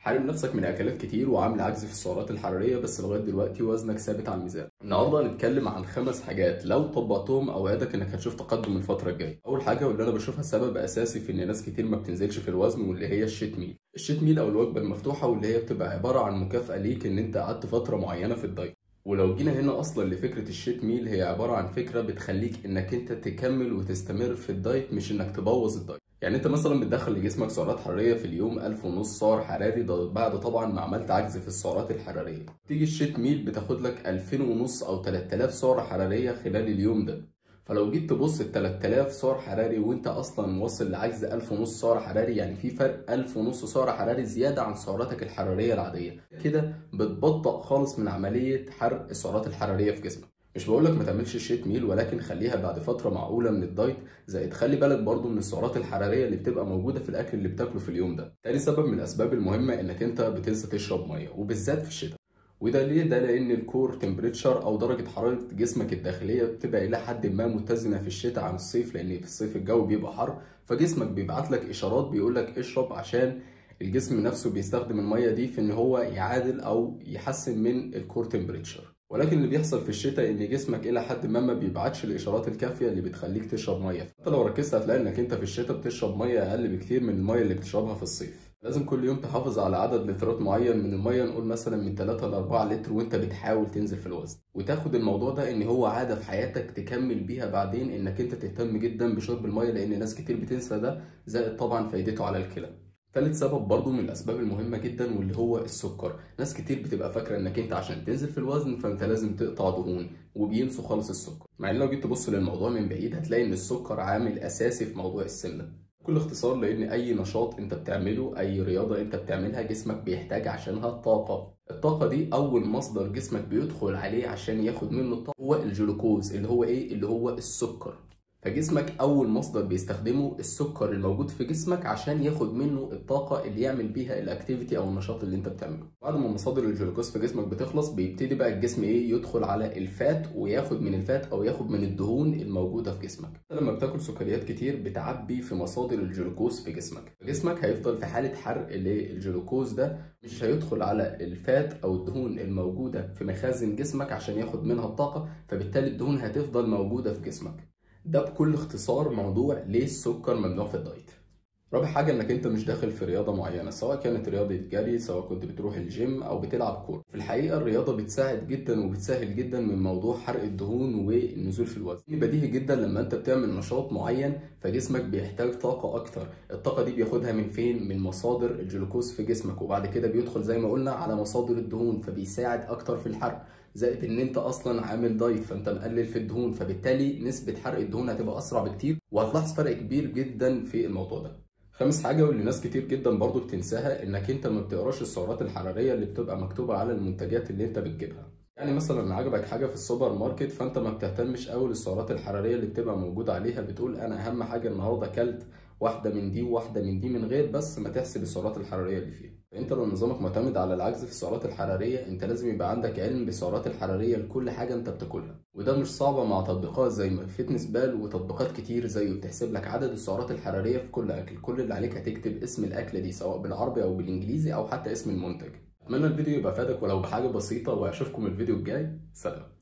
حارم نفسك من اكلات كتير وعامل عجز في السعرات الحراريه بس لغايه دلوقتي وزنك ثابت على الميزان النهارده هنتكلم عن خمس حاجات لو طبقتهم اوعدك انك هتشوف تقدم الفتره الجايه اول حاجه واللي انا بشوفها سبب اساسي في ان ناس كتير ما بتنزلش في الوزن واللي هي الشيت ميل الشيت ميل او الوجبه المفتوحه واللي هي بتبقى عباره عن مكافاه ليك ان انت قعدت فتره معينه في الدايت ولو جينا هنا اصلا لفكره الشيت ميل هي عباره عن فكره بتخليك انك انت تكمل وتستمر في الدايت مش انك تبوظ الدايت يعني انت مثلا بتدخل لجسمك سعرات حراريه في اليوم 1000 ونص سعر حراري ده بعد طبعا ما عملت عجز في السعرات الحراريه تيجي الشيت ميل بتاخد لك 2000 ونص او 3000 سعره حراريه خلال اليوم ده فلو جيت تبص ال 3000 سعر حراري وانت اصلا واصل لعجز 1000 ونص سعر حراري يعني في فرق 1000 ونص سعر حراري زياده عن سعراتك الحراريه العاديه كده بتبطئ خالص من عمليه حرق السعرات الحراريه في جسمك مش بقولك ما تعملش الشيت ميل ولكن خليها بعد فتره معقوله من الدايت زائد خلي بالك برضو من السعرات الحراريه اللي بتبقى موجوده في الاكل اللي بتاكله في اليوم ده تاني سبب من الاسباب المهمه انك انت بتنسى تشرب ميه وبالذات في الشتاء وده ليه ده لان الكور تمبريتشر او درجه حراره جسمك الداخليه بتبقى الى حد ما متزنه في الشتاء عن الصيف لان في الصيف الجو بيبقى حر فجسمك بيبعت لك اشارات بيقول لك اشرب عشان الجسم نفسه بيستخدم الميه دي في ان هو يعادل او يحسن من الكور تمبريتشر ولكن اللي بيحصل في الشتاء ان جسمك الى حد ما ما بيبعتش الاشارات الكافيه اللي بتخليك تشرب ميه حتى لو ركزت هتلاقي انك انت في الشتاء بتشرب ميه اقل بكتير من الميه اللي بتشربها في الصيف لازم كل يوم تحافظ على عدد لترات معين من الميه نقول مثلا من 3 ل 4 لتر وانت بتحاول تنزل في الوزن وتاخد الموضوع ده ان هو عاده في حياتك تكمل بيها بعدين انك انت تهتم جدا بشرب الميه لان ناس كتير بتنسى ده زائد طبعا فايدته على الكلى تالت سبب برضو من الاسباب المهمه جدا واللي هو السكر ناس كتير بتبقى فاكره انك انت عشان تنزل في الوزن فانت لازم تقطع دهون وبينسوا خالص السكر مع ان لو جيت تبص للموضوع من بعيد هتلاقي ان السكر عامل اساسي في موضوع السمنه بكل اختصار لان اي نشاط انت بتعمله اي رياضه انت بتعملها جسمك بيحتاج عشانها طاقه الطاقه دي اول مصدر جسمك بيدخل عليه عشان ياخد منه الطاقه هو الجلوكوز اللي هو ايه اللي هو السكر فجسمك اول مصدر بيستخدمه السكر الموجود في جسمك عشان ياخد منه الطاقه اللي يعمل بيها الاكتيفيتي او النشاط اللي انت بتعمله بعد ما مصادر الجلوكوز في جسمك بتخلص بيبتدي بقى الجسم ايه يدخل على الفات وياخد من الفات او ياخد من الدهون الموجوده في جسمك لما بتاكل سكريات كتير بتعبي في مصادر الجلوكوز في جسمك جسمك هيفضل في حاله حرق للجلوكوز ده مش هيدخل على الفات او الدهون الموجوده في مخازن جسمك عشان ياخد منها الطاقه فبالتالي الدهون هتفضل موجوده في جسمك ده بكل اختصار موضوع ليه السكر ممنوع في الدايت رابع حاجة انك انت مش داخل في رياضة معينة سواء كانت رياضة جري سواء كنت بتروح الجيم او بتلعب كورة في الحقيقة الرياضة بتساعد جدا وبتسهل جدا من موضوع حرق الدهون والنزول في الوزن بديهي جدا لما انت بتعمل نشاط معين فجسمك بيحتاج طاقة اكتر الطاقة دي بياخدها من فين من مصادر الجلوكوز في جسمك وبعد كده بيدخل زي ما قلنا على مصادر الدهون فبيساعد اكتر في الحرق زائد ان انت اصلا عامل دايت فانت مقلل في الدهون فبالتالي نسبه حرق الدهون هتبقى اسرع بكتير وهتلاحظ فرق كبير جدا في الموضوع ده خامس حاجه واللي ناس كتير جدا برضو بتنساها انك انت ما بتقراش السعرات الحراريه اللي بتبقى مكتوبه على المنتجات اللي انت بتجيبها يعني مثلا عجبك حاجه في السوبر ماركت فانت ما بتهتمش قوي للسعرات الحراريه اللي بتبقى موجوده عليها بتقول انا اهم حاجه النهارده اكلت واحده من دي وواحده من دي من غير بس ما تحسب السعرات الحراريه اللي فيها انت لو نظامك معتمد على العجز في السعرات الحراريه انت لازم يبقى عندك علم بالسعرات الحراريه لكل حاجه انت بتاكلها وده مش صعبه مع تطبيقات زي فيتنس بال وتطبيقات كتير زيه بتحسب لك عدد السعرات الحراريه في كل اكل كل اللي عليك هتكتب اسم الاكله دي سواء بالعربي او بالانجليزي او حتى اسم المنتج اتمنى الفيديو يبقى فادك ولو بحاجه بسيطه واشوفكم الفيديو الجاي سلام